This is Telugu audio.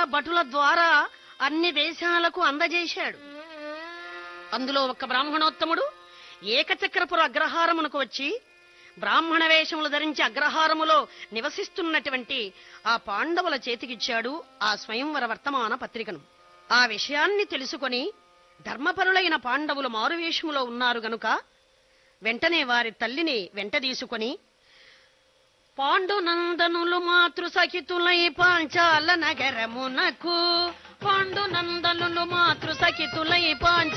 భటుల ద్వారా అన్ని దేశాలకు అందజేశాడు అందులో ఒక బ్రాహ్మణోత్తముడు ఏకచక్రపుర అగ్రహారమునకు వచ్చి బ్రాహ్మణ వేషములు ధరించి అగ్రహారములో నివసిస్తున్నటువంటి ఆ పాండవుల చేతికిచ్చాడు ఆ స్వయంవర వర్తమాన పత్రికను ఆ విషయాన్ని తెలుసుకొని ధర్మపరులైన పాండవులు మారువేషములో ఉన్నారు గనుక వెంటనే వారి తల్లిని వెంట తీసుకొని పాండునందనులు మాతృ సఖితులై పాంచాల నగరమునకు పాండునందనులు మాతృ సఖితులై పాంచ